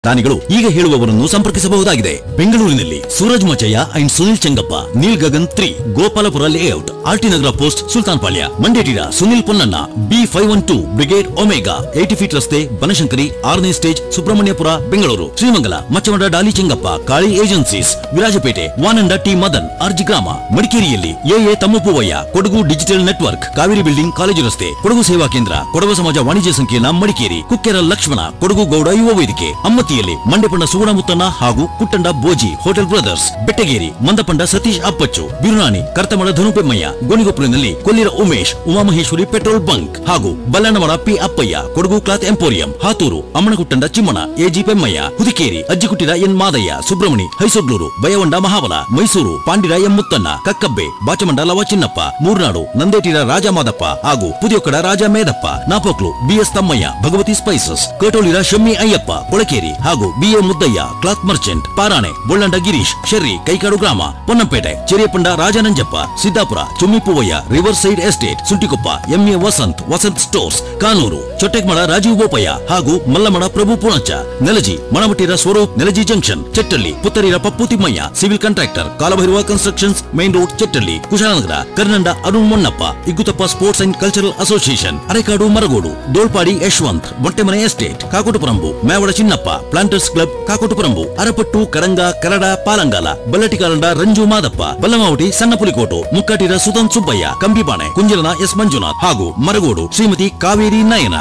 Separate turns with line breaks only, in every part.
ದಾನಿಗಳು ಈಗ ಹೇಳುವವರನ್ನು ಸಂಪರ್ಕಿಸಬಹುದಾಗಿದೆ ಬೆಂಗಳೂರಿನಲ್ಲಿ Suraj Machaiah and Sunil Chengappa Neel Gagan three Gopalapura layout RT Nagar post Sultan Palya Mandetira Sunil Ponnanna B five one two Brigade Omega eighty feet ರಸ್ತೆ ಬನಶಂಕರಿ ಆರನೇ stage Subramanyapura Bengaluru Srimangala Machamada Dolly Chengappa Kali agencies Virajpet Vananda T Madan RG ಗ್ರಾಮ ಮಡಿಕೇರಿಯಲ್ಲಿ AA Thammappuvaiah Kodagu digital network Kaveri building college ರಸ್ತೆ ಕೊಡಗು ಸೇವಾ ಕೇಂದ್ರ ಕೊಡಗು ಸಮಾಜ ವಾಣಿಜ್ಯ ಸಂಕೀರ್ಣ ಮಡಿಕೇರಿ ಕುಕ್ಕೆರ ಲಕ್ಷ್ಮಣ ಕೊಡಗು ಗೌಡ ಯುವ ವೇದಿಕೆ ಅಮ್ಮತ್ತಿಯಲ್ಲಿ ಮಂಡೆಪಂಡ ಸುಗುಣ ಮುತ್ತಣ್ಣ ಹಾಗೂ ಕುಟ್ಟಂಡ ಬೋಜಿ ಹೋಟೆಲ್ ಬ್ರದರ್ಸ್ ಬೆಟ್ಟಗೇರಿ ಮಂದಪಂಡ ಸತೀಶ್ ಅಪ್ಪಚ್ಚು ಬಿರುನಾಣಿ ಕರ್ತಮಡ ಧನುಪೆಮ್ಮಯ್ಯ ಗೋಣಿಗೊಪ್ಪಲಿನಲ್ಲಿ ಕೊಲ್ಲಿರ ಉಮೇಶ್ ಉಮಾಮಹೇಶ್ವರಿ ಪೆಟ್ರೋಲ್ ಬಂಕ್ ಹಾಗೂ Ballannamada P Appaiah Kodagu cloth emporium Hathur Ammanaguttanda Chimmana AG Pemmaiah Hudikeri Ajjikuttira N Madaiah Subramani Haisoglur Bayavanda Mahabala Mysuru Pandira M Muthanna Kakkabe Bachamanda Lava Chinnappa Murnad Nandetira Raja Madappa ಹಾಗೂ ಪುದಿಯೊಕ್ಕಡ ರಾಜ ಮೇದಪ್ಪ ನಾಪೋಕ್ಲು ಬಿಎಸ್ ತಮ್ಮಯ್ಯ ಭಗವತಿ ಸ್ಪೈಸಸ್ ಕಟೋಲಿರ ಶಮ್ಮಿ ಅಯ್ಯಪ್ಪ ಕೊಳಕೇರಿ ಹಾಗೂ BA Muddaiah cloth Merchant Parane Bollanda Girish Sherry Kaikadu ಗ್ರಾಮ Ponnampet Cheriyapanda Rajananjappa Siddapura Chummipuvaiah river side estate Suntikoppa MA Vasanth Vasanth stores Kanoor Chottegmada Rajeev Bopaiah ಹಾಗೂ Mallamada Prabhu Punacha Nelaji Manamattira Swaroop Nelaji junction Chettalli Puttarira Pappu Thimmaiah civil contractor Kalabhairava constructions main road Chettalli Kushalnagar Karnanda Arun Monnappa Igguthappa sports and cultural association Arekadu Maragodu Dolpadi Yashwant Mottemane estate Kakotuparambu Mevada Chinnappa planters club Kakotuparambu Arapattu Karanga Karada Palangala ಬಲ್ಲಟಿಕಾರಂಡ Ranju Madappa Ballamavati ಸಣ್ಣ Pulikotu Mukkatira Sudhan Subbaiah Kambipane Kunjalana S Manjunath ಹಾಗೂ ಮರಗೋಡು ಶ್ರೀಮತಿ ಕಾವೇರಿ ನಯನ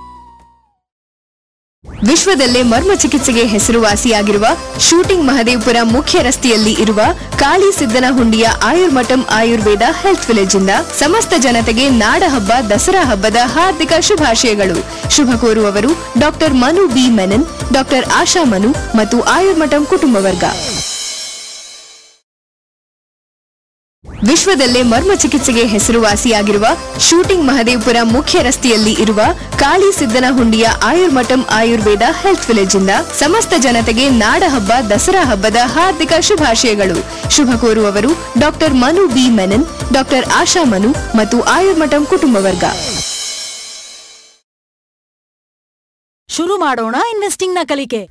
ವಿಶ್ವದಲ್ಲೇ ಮರ್ಮ ಚಿಕಿತ್ಸೆಗೆ ಹೆಸರುವಾಸಿಯಾಗಿರುವ ಶೂಟಿಂಗ್ ಮಹದೇವಪುರ ಮುಖ್ಯ ರಸ್ತೆಯಲ್ಲಿ ಇರುವ ಕಾಳಿ ಸಿದ್ದನಹುಂಡಿಯ ಆಯುರ್ಮಠಂ ಆಯುರ್ವೇದ ಹೆಲ್ತ್ ವಿಲೇಜ್ ಇಂದ ಸಮಸ್ತ ಜನತೆಗೆ ನಾಡ ಹಬ್ಬ ದಸರಾ ಹಬ್ಬದ ಹಾರ್ದಿಕ ಶುಭಾಶಯಗಳು ಶುಭ ಕೋರುವವರು doctor Manu B Menon doctor Asha Manu ಮತ್ತು ಆಯುರ್ಮಠಂ ಕುಟುಂಬ ವರ್ಗ ವಿಶ್ವದಲ್ಲೇ ಮರ್ಮ ಚಿಕಿತ್ಸೆಗೆ ಹೆಸರುವಾಸಿಯಾಗಿರುವ ಶೂಟಿಂಗ್ ಮಹದೇವಪುರ ಮುಖ್ಯ ರಸ್ತೆಯಲ್ಲಿ ಇರುವ ಕಾಳಿ ಸಿದ್ದನಹುಂಡಿಯ ಆಯುರ್ಮಠಂ ಆಯುರ್ವೇದ ಹೆಲ್ತ್ ವಿಲೇಜ್ ಇಂದ ಸಮಸ್ತ ಜನತೆಗೆ ನಾಡ ಹಬ್ಬ ದಸರಾ ಹಬ್ಬದ ಹಾರ್ದಿಕ ಶುಭಾಶಯಗಳು ಶುಭ ಕೋರುವವರು doctor Manu B Menon doctor Asha Manu ಮತ್ತು ಆಯುರ್ಮಠಂ ಕುಟುಂಬ ವರ್ಗ
ಶುರು ಮಾಡೋಣ ಇನ್ವೆಸ್ಟಿಂಗ್ ನ ಕಲಿಕೆ